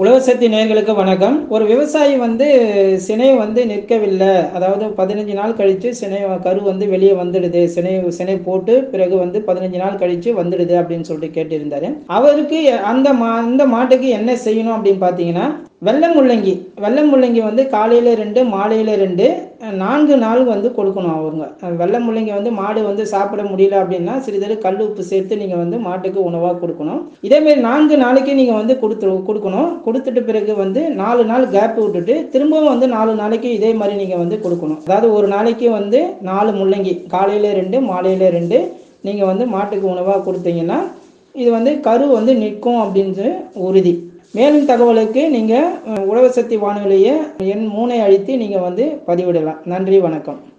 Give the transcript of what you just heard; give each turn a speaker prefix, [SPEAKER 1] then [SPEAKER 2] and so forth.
[SPEAKER 1] உழவசக்தி நேர்களுக்கு வணக்கம் ஒரு விவசாயி வந்து சினை வந்து நிற்கவில்லை அதாவது பதினஞ்சு நாள் கழித்து சினை கரு வந்து வெளியே வந்துடுது சினை சினை போட்டு பிறகு வந்து பதினஞ்சு நாள் கழித்து வந்துடுது அப்படின்னு சொல்லிட்டு கேட்டிருந்தாரு அவருக்கு அந்த மா அந்த மாட்டுக்கு என்ன செய்யணும் அப்படின்னு பார்த்தீங்கன்னா வெள்ளை முள்ளங்கி வெள்ளை முள்ளங்கி வந்து காலையில் ரெண்டு மாலையில் ரெண்டு நான்கு நாள் வந்து கொடுக்கணும் அவங்க வெள்ளை முள்ளங்கி வந்து மாடு வந்து சாப்பிட முடியல அப்படின்னா சிறிதளவு கல் உப்பு சேர்த்து நீங்கள் வந்து மாட்டுக்கு உணவாக கொடுக்கணும் இதேமாரி நான்கு நாளைக்கு நீங்கள் வந்து கொடுத்து கொடுக்கணும் கொடுத்துட்டு பிறகு வந்து நாலு நாள் கேப் விட்டுட்டு திரும்பவும் வந்து நாலு நாளைக்கு இதே மாதிரி நீங்கள் வந்து கொடுக்கணும் அதாவது ஒரு நாளைக்கு வந்து நாலு முள்ளங்கி காலையில் ரெண்டு மாலையில் ரெண்டு நீங்கள் வந்து மாட்டுக்கு உணவாக கொடுத்தீங்கன்னா இது வந்து கரு வந்து நிற்கும் அப்படின்னு உறுதி மேலும் தகவலுக்கு நீங்கள் உழவசக்தி வானொலியை எண் மூனை அழித்து நீங்கள் வந்து பதிவிடலாம் நன்றி வணக்கம்